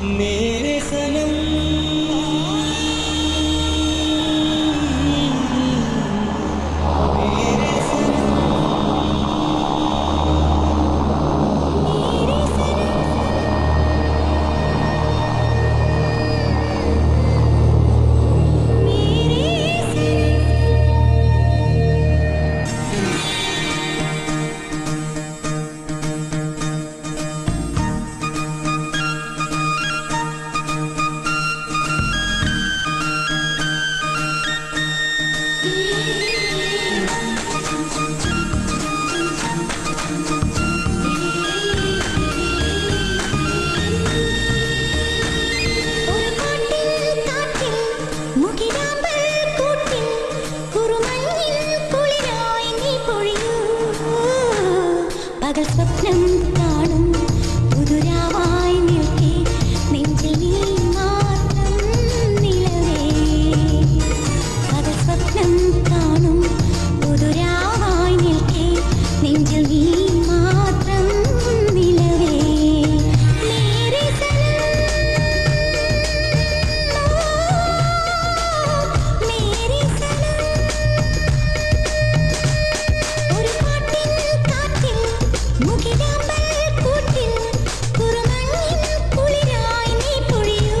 मेरे सनम मेरे सनम ഒരു കാട്ടിൽ കാറ്റിൽ മുകിലാമ്പൽ കൂട്ടിൽ കുറുമഞ്ഞിൽ കുളിരായി നീ പൊഴിയൂ പകൽ സ്വപ്നം കാണും പുതുരാവായി നിൽക്കേ നെഞ്ചിൽ നീ മാത്രം നിലവേ പകൽ സ്വപ്നം കാണും പുതുരാവായി നിൽക്കേ നെഞ്ചിൽ നീ മാത്രം നിലവേ മേരെ സനം മേരെ സനം ഒരു കാട്ടിൽ കാറ്റിൽ മുകിലാമ്പൽ കൂട്ടിൽ കുറുമഞ്ഞിൻ കുളിരായി നീ പൊഴിയൂ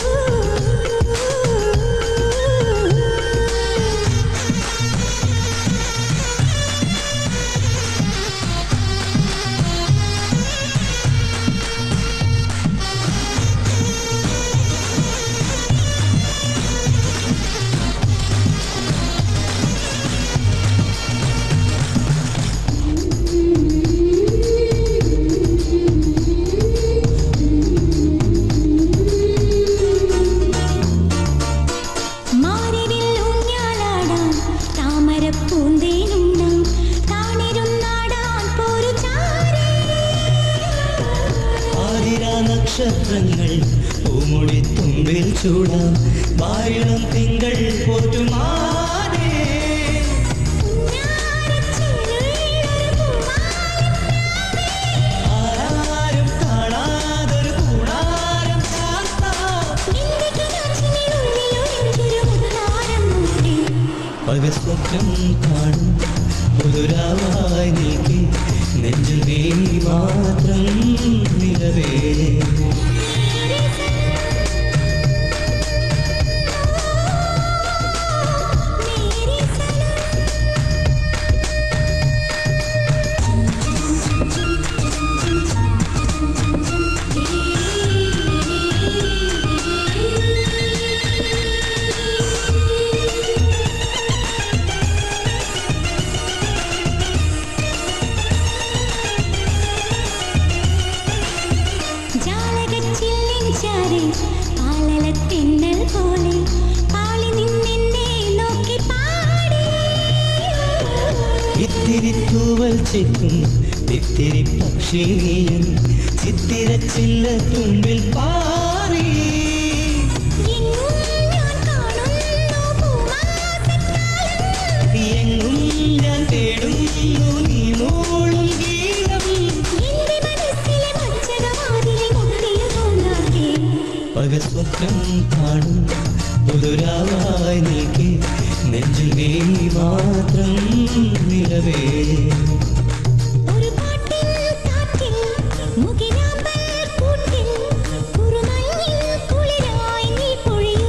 മാറിവിൽ ഊഞ്ഞാലാടാൻ താമരപ്പൂന്തേനുണ്ണാം താണിരുന്നാടാൻ പോരു ചാരേ ആതിരാ നക്ഷത്രങ്ങൾ പൂമുടി തുമ്പിൽ ചൂടാം വാരിളം തിങ്കൾ പോറ്റുമാനേ ആരാരും കാണാതൊരു കൂടാരം ചാർത്താം പകൽ സ്വപ്നം കാണും പുതുരാവായി നീക്കി നെഞ്ചിൽ നീ മാത്രം നിലവേ ജാലകച്ചില്ലിൻ ചാരി പാലലത്തിന്നൽ പോലെ പാളി നിന്നെന്നെ നോക്കി പാടി ഇത്തിരി തൂവൽ ചെക്കും ഇത്തിരി പക്ഷിയും ചിത്തിരച്ചില്ല തുമ്പിൽ പാറി എങ്ങും ഞാൻ കാണുന്നു പൂമാസക്കാലം എങ്ങും ഞാൻ തേടുന്നു നീ മൂളും ഗീതം എന്റെ മനസ്സിലെ മഞ്ചകവാതിലെ മുട്ടിയ തോന്നാകെ പകൽ സ്വപ്നം കാണും പുതുരാവായി നീക്കി നെഞ്ചിൽ നീ മാത്രം നിലവേ ഒരു പാട്ടിൽ കാറ്റിൽ മുകിലാമ്പൽ കൂട്ടിൽ കുറുമഞ്ഞിൽ കുളിരായി നീ പൊഴിയൂ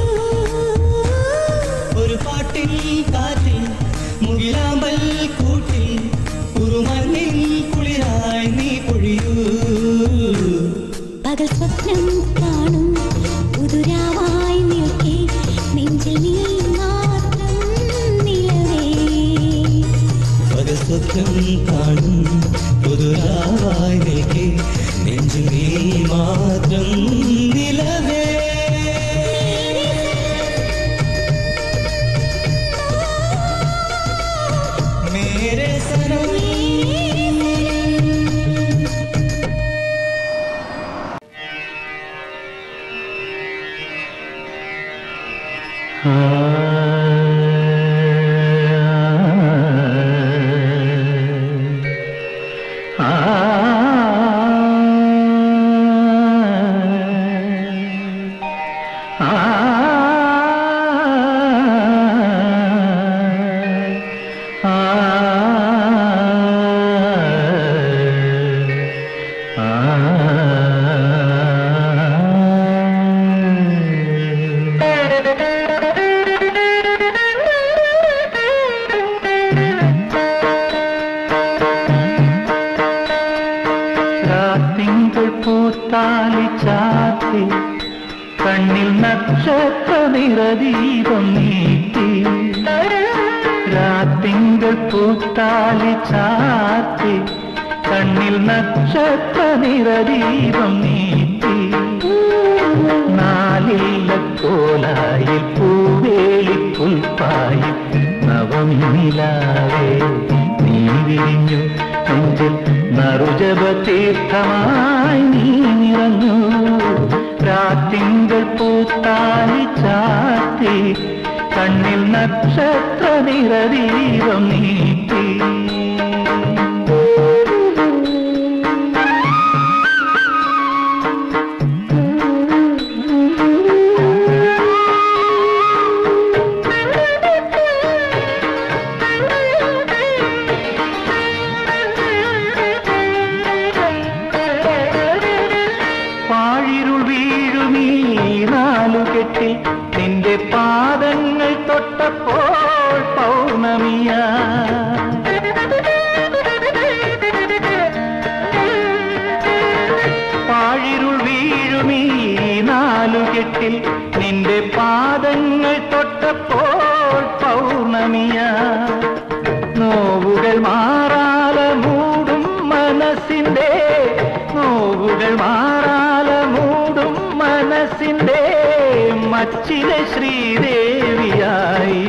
ഒരു പാട്ടിൽ കാറ്റിൽ മുകിലാമ്പൽ കൂട്ടിൽ കുറുമണ്ണിൽ കുളിരായി നീ പൊഴിയൂ പകൽ സ്വപ്നം കാണും പുതുരാവായി നിൽക്കേ നെഞ്ചിൽ നീ മാത്രം നിലവേ പകൽ സ്വപ്നം കാണും പുതുരാവായി നിൽക്കെ നെഞ്ചിൽ നീ മാത്രം നിലവേ മേരെ സനം ചാത്തി കണ്ണിൽ നക്ഷത്ര നിറദീപം നീട്ടി രാത്തിങ്കൾ പൂത്താലി ചാത്തി കണ്ണിൽ നക്ഷത്ര നിറദീപം നീട്ടി നാലില്ല കോലായിൽ പൂവേളി പുൽപ്പായി നവമിലാവേ നീ വിരിഞ്ഞു നെഞ്ചിൽ നറുജപ തീർത്ഥമായി നീ നിറഞ്ഞു രാത്തിങ്കൾ പൂത്താലി ചാത്തി കണ്ണിൽ നക്ഷത്ര നിറദീപം നീട്ടി പാഴിരുൾ വീഴുമീ നാലുകെട്ടിൽ നിന്റെ പാദങ്ങൾ തൊട്ടപ്പോൾ പൗർണമിയ പാഴിരുൾ വീഴുമീ നാലുകെട്ടിൽ നിന്റെ പാദങ്ങൾ തൊട്ടപ്പോൾ പൗർണമിയ നോവുകൾ മാറാല മൂടും മനസ്സിന്റെ നോവുകൾ മാറാല മൂടും മനസ്സിന്റെ മച്ചിലെ ശ്രീദേവിയായി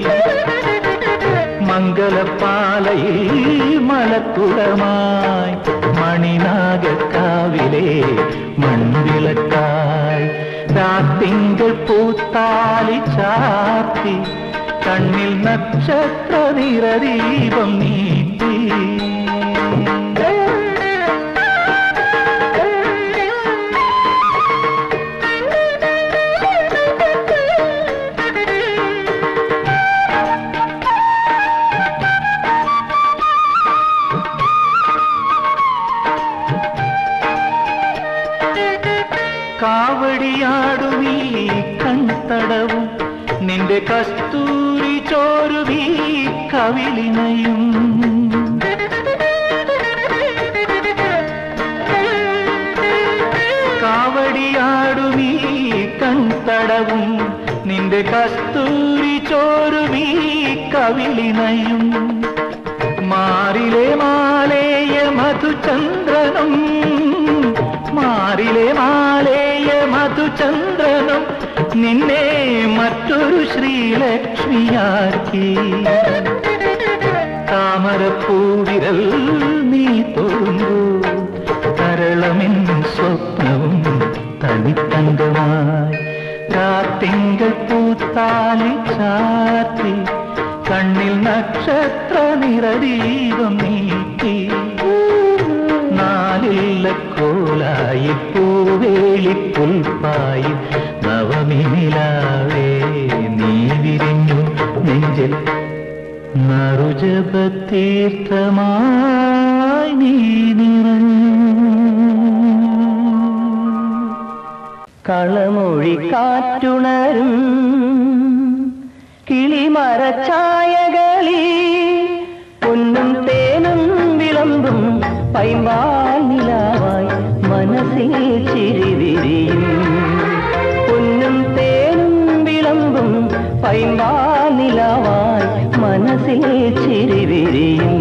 മംഗലപ്പാലയിൽ മലക്കുടമായി മണിനാഗക്കാവിലെ മൺവിളക്കായി രാത്തിങ്കൾ പൂത്താലി ചാത്തി കണ്ണിൽ നക്ഷത്ര നിറദീപം നീട്ടി കാവടിയാടുമീ കൺതടവും നിന്റെ കസ്തൂരി ചോരുമീ കവിളിനയും കാവടിയാടുമീ കൺതടവും നിന്റെ കസ്തൂരി ചോരുമീ കവിളിനയും മാറിലെ മാലേയ മധുചന്ദ്രനും മാറിലെ മാലേയ മധുചന്ദ്രനും നിന്നെ മറ്റൊരു ശ്രീലക്ഷ്മിയാക്കി താമരപ്പൂവിരൽ നീ തൊഴുമ്പൂ കരളമിൻ സ്വപ്നവും തനിത്തങ്കമായി രാത്തിങ്കൾ പൂത്താലി ചാത്തി കണ്ണിൽ നക്ഷത്ര നിറദീപം നീട്ടി നാലില്ല കോലായി പൂവേളി പുൽപ്പായി നവമിനിലാവേ നീ വിരിഞ്ഞു നെഞ്ചിൽ നറുജപതീർത്ഥമായി നീ നിറഞ്ഞു കളമൊഴി കാറ്റുണരും കിളിമരച്ചായകളിൽ പൊന്നും തേനും വിളമ്പും പൈമ്പാൽ നിലാവായി മനസ്സിൽ ചിരിവിരിയും പൊന്നും തേനും വിളമ്പും പൈമ്പാൽ നിലാവായി മനസ്സിൽ ചിരിവിരിയും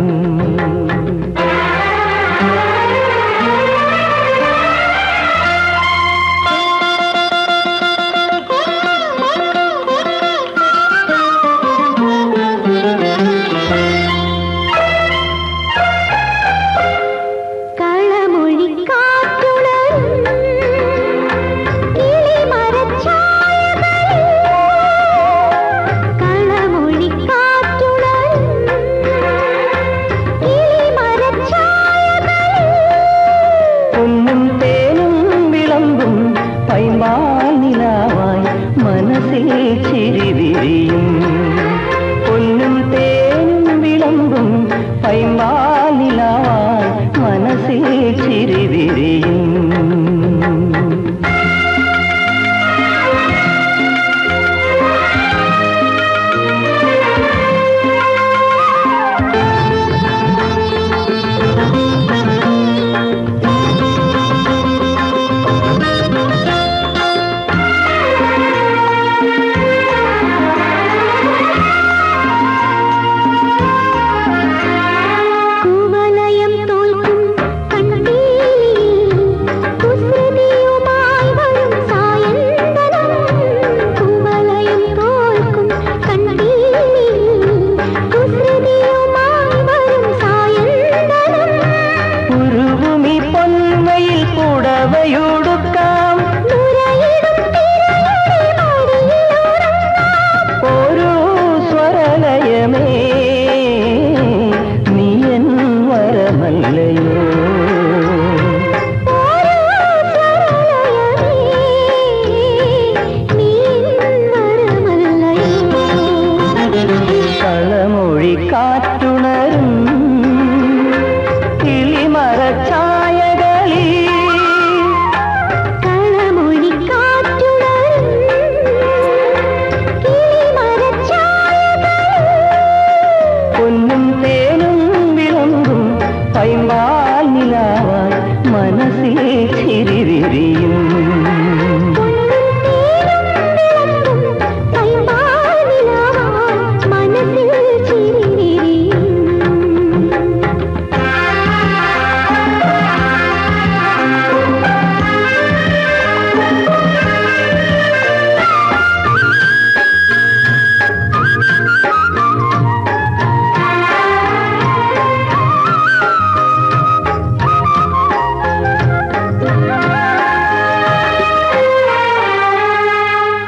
കളമൊഴി കാറ്റുണരും കിളിമരച്ചായകളിൽ കളമൊഴി കാറ്റുണരും കിളിമരച്ചായകളിൽ പൊന്നും തേനും വിളമ്പും പൈമ്പാൽ നിലാവായി മനസ്സിൽ ചിരിവിരിയും പൊന്നും തേനും വിളമ്പും പൈമ്പാൽ നിലാവായി മനസ്സിൽ ചിരിവിരിയും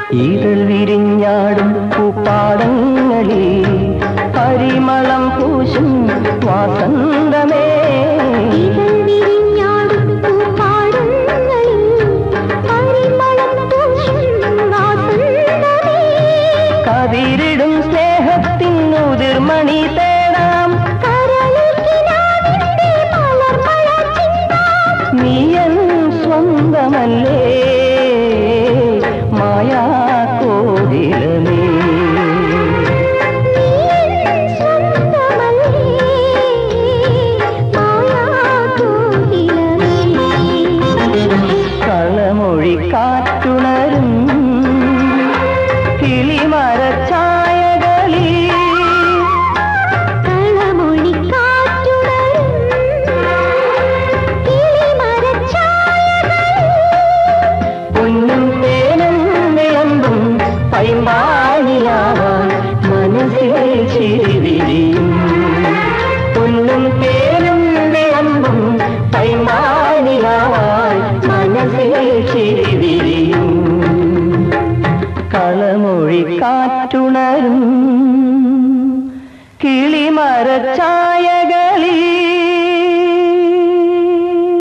ഈതൽ വിരിഞ്ഞാടും പൂപ്പാടങ്ങളിൽ പരിമളം പൂശും വാസന്തമേ ഇതൾ വിരിഞ്ഞാടും പൂപ്പാടങ്ങളിൽ പരിമളം പൂശും വാസന്തമേ. കതിരിടും സ്നേഹത്തിൻ ഉതിർമണി തേടാം കരളിൽ കിനാവിന്റെ മലർമഴ ചിന്താം. നീയൻ സ്വന്തമല്ലേ മായാ കോകിലമേ നീ സ്വന്തമല്ലേ മായാകോകിലമേ. കളമൊഴി കാറ്റുണരും കിളിമരച്ചായകളിൽ കളമൊഴി കാറ്റുണരും കിളിമരച്ചായകളിൽ പൊന്നും തേനും വിളമ്പും പൈമ്പാണിയാവാൻ മനസ്സിൽ ചിരിവിരിയും പൊന്നും തേനും വിളമ്പും പൈമ്പാണിയാവാൻ മനസ്സിൽ ചിരിവിരിയും കളമൊഴി കാറ്റുണരും കിളിമരച്ചായകളിൽ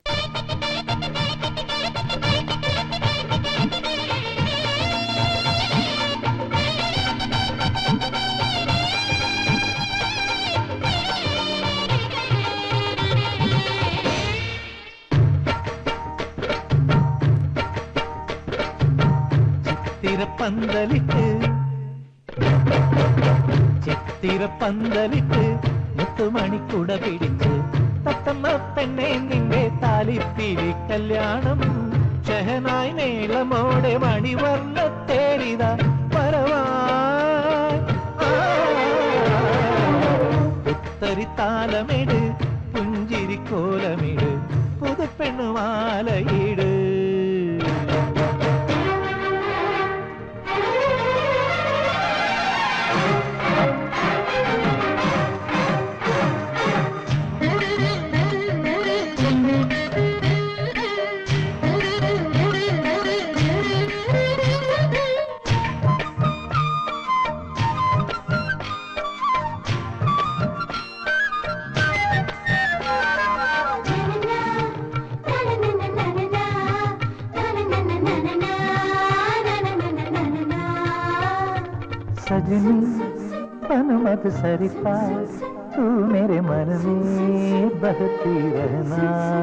ചിത്തിരപ്പന്തലിട്ട് ചിത്തിരപ്പന്തലിട്ട് മുത്തുമണിക്കുട പിടിച്ച് തത്തമ്മ പെണ്ണെ നിന്റെ താലിപ്പിരി കല്യാണം ഷഹനായി മേളമോടെ മണിവർണ്ണ തേരിത പുത്തരിത്താലമിട് പുഞ്ചിരി കോലമിട് പുതുപ്പെണ്ണുമാലയിട് सजनी पन मत सरिता तू मेरे मन में बहती रहना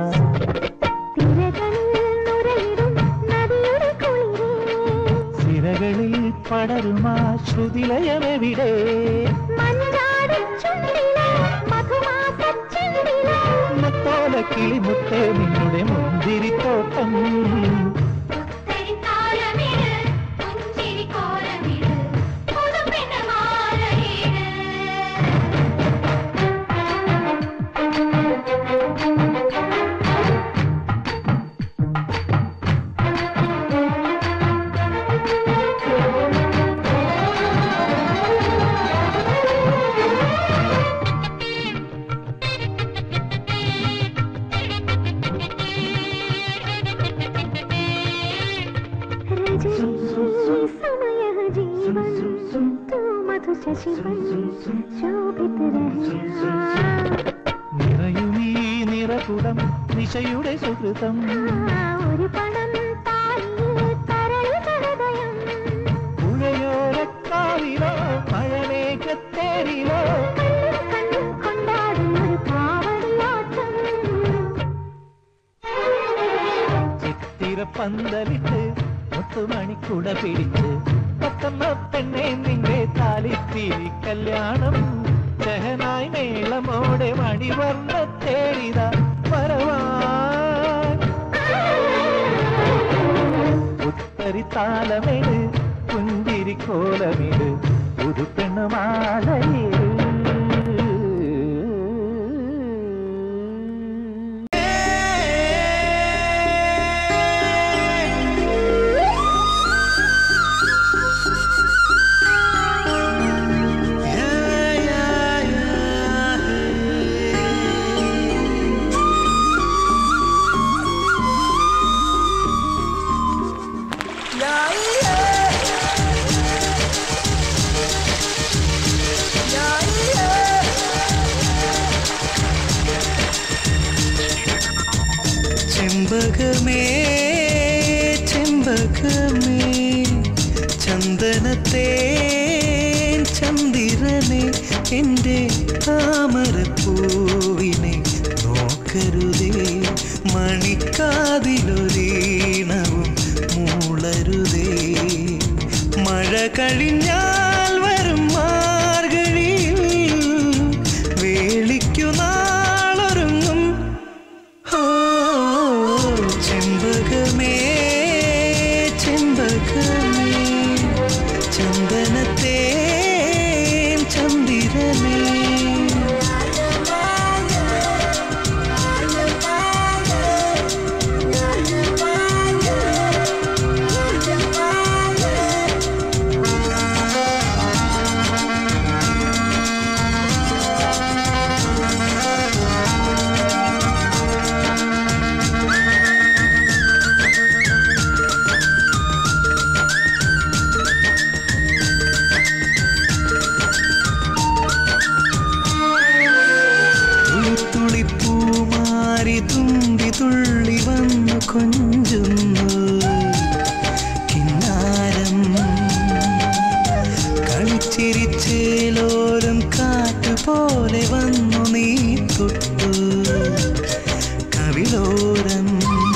തിരകളിൽ നുരയിടും നദിയുടെ കുളിരേ സിരകളിൽ പടരുമാ ശ്രുതിലയമെവിടെ മഞ്ചാടിച്ചുണ്ടിലോ മധുമാസച്ചെണ്ടിലോ മുത്തോല കിളിമുത്തേ നിന്നുടെ മുന്തിരിത്തോട്ടം പുത്തരിത്താലമിട് പുഞ്ചിരി കോലമിട് പുതുപ്പെണ്ണമാലയിട് समयः जीवन तू मधु शशिवन् शोभित रहना നിറയുമീ നിറകുടം നിശയുടെ സുഹൃതം ഒരു പണം താലിൽ തരളുത ഹൃദയം പുഴയോരക്കാവിലോ മഴമേഘത്തേരിലോ കണ്ണും കണ്ണും കൊണ്ടാടും ഒരു കാവടിയാട്ടം ചിത്തിരപ്പന്തലിട്ട് മുത്തുമണിക്കുട പിടിച്ച് പത്തമ്മ പെണ്ണെ നിന്റെ താലിത്തിരി കല്യാണം ഷഹനായി മേളമോടെ മണിവർണ്ണ തേടിത വരവാൻ ഉത്തരിത്താലമിട് പുഞ്ചിരി കോലമിട് പുതുപ്പെണ്ണുമാലയിൽ Yeah, yeah. ചെമ്പകമേ ചെമ്പകമേ ചന്ദനത്തേ ചന്ദിരനെ എൻ്റെ താമരപ്പൂവിനെ നോക്കരുതേ മണിക്കാതിലൊരീണവും മൂളരുതേ മഴ കഴിഞ്ഞാൽ വരും മാർഗഴിയിൽ വേളിക്കു നാളൊരുങ്ങും ഓ ചെമ്പകമേ ചെമ്പകമേ ചന്ദനത്തേ ചന്ദിരമേ തുളിത്തുളിപ്പൂമാരി തുമ്പി തുള്ളി വന്നു കൊഞ്ചുന്നു കിന്നാരം കളിച്ചിരിച്ചേലോരം കാറ്റുപോലെ വന്നു നീ തൊട്ടു കവിളോരം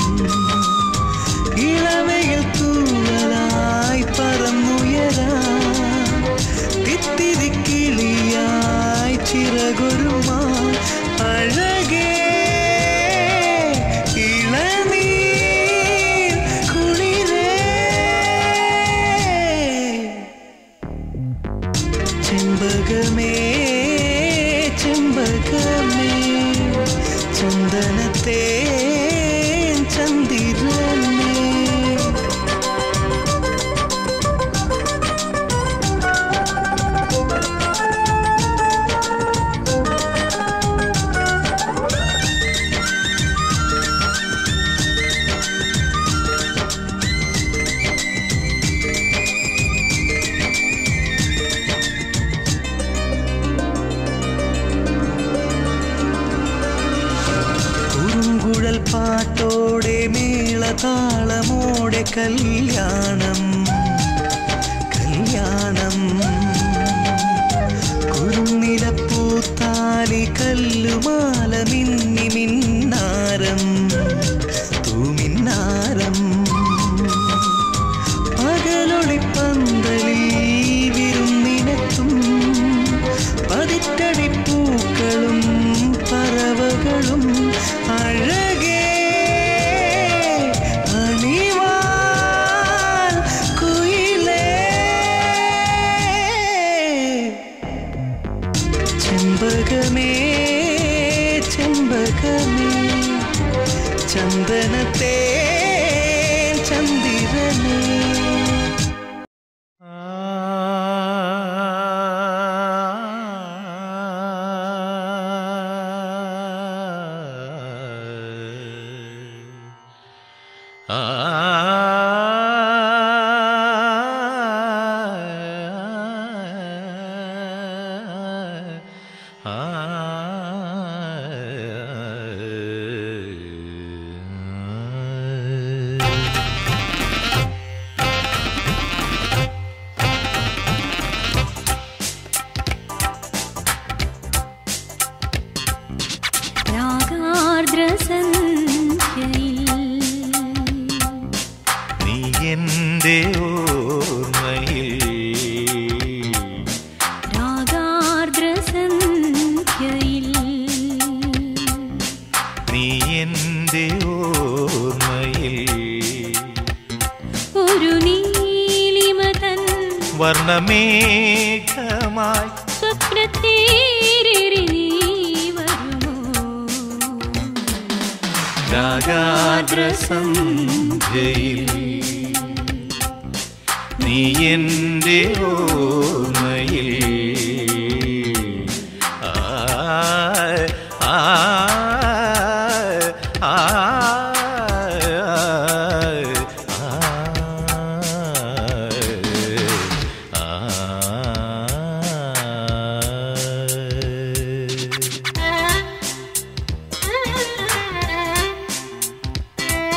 ഇളവയിൽ തൂവലായി പറന്നുയരാ തിത്തിരി കിളിയായി ചിറകൊരുമാ അഴകേ ഇളനീർ കുളിരേ ചെമ്പകമേ ചെമ്പകമേ ചന്ദനത്തേ ചന്ദിരമേ കുറുങ്കുഴൽ പാട്ടോടെ മേളതാളമോടെ കല്യാണം കല്യാണം കുറുനിലപ്പൂത്താലി കല്ലുമാല മിന്നി മിന്നാരം തൂമിന്നാരം പകലൊളിപ്പന്തലിൽ വിരുന്നിനെത്തും പതിറ്റടിപ്പൂക്കളും പറവകളും അഴകേ അണിവാൽ കുയിലേ ചെമ്പകമേ ചെമ്പകമേ ചന്ദനത്തേ ചന്ദിരനേ രാഗാർദ്രസന്ധ്യയിൽ നീ എൻ്റെ ഓർമ്മയിൽ രാഗാർദ്രസന്ധ്യയിൽ നീ എൻ്റെ ഓർമ്മയിൽ ഒരു നീലിമതൻ വർണ്ണമേഘമായി സ്വപ്നത്തേരി നീ വരുമോ രാഗാദ്രസന്ധ്യയിൽ നീ എൻ്റെ ഓർമ്മയിൽ ആ ആ ആ ആ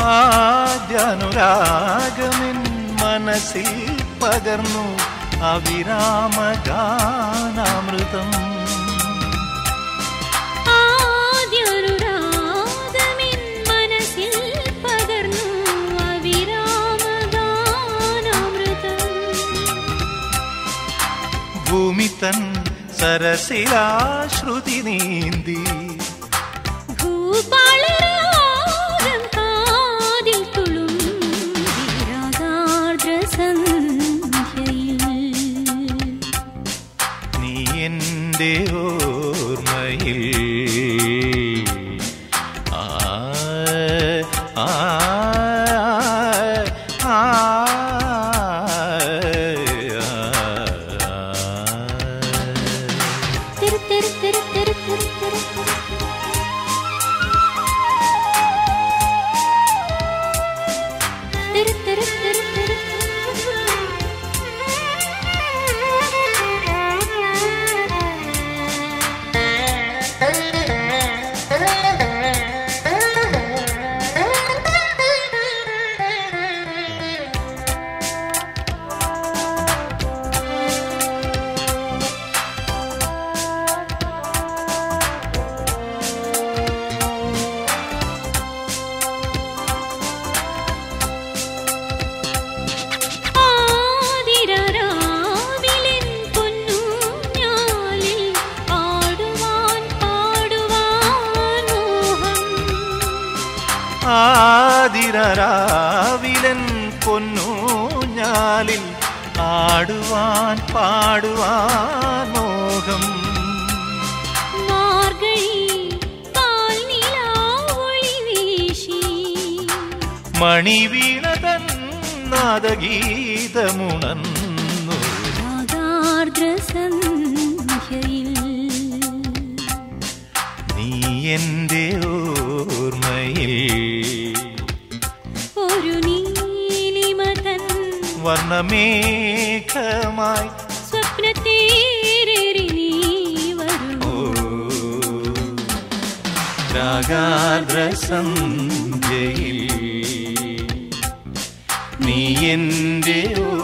ആദ്യാനുരാഗമിൻ മനസ്സിൽ പകർന്നു അവിരാമഗാനാമൃതം ആദ്യൊരുരാഗമിൻ മനസ്സിൽ പകർന്നു അവിരാമഗാനാമൃതം ഭൂമി തൻ സരസിലാശ്രുതി നീന്തി ഭൂപാളരാഗം കാതിൽ തുളുമ്പി രാഗാർദ്രസന്ധ്യയിൽ. നീ എൻ്റെ ഓർമ്മയിൽ ആ ആ ആ തിരു തിരു തിരു തിരു തിരു തിരു തിരു. തിരു തിരു തിരു തിരു ആതിരരാവിലെൻ പൊന്നൂഞ്ഞാലിൽ ആടുവാൻ പാടുവാൻ മോഹം ആതിരരാവിലൻ പൊന്നൂഞ്ഞാലിൽ ആടുവാൻ പാടുവാൻ മോഹം മാർഗഴി പാൽനിലാവൊളി വീശി മണിവീണതൻ നാദഗീതമുണർന്നു രാഗാർദ്രസന്ധ്യയിൽ നീ എൻ്റെ ഓർമ്മയിൽ ഒരു നീലിമതൻ വർണ്ണമേഘമായി സ്വപ്നത്തേരേറി നീ ഓ വരുമോ രാഗാദ്രസന്ധ്യയിൽ നീ എൻ്റെ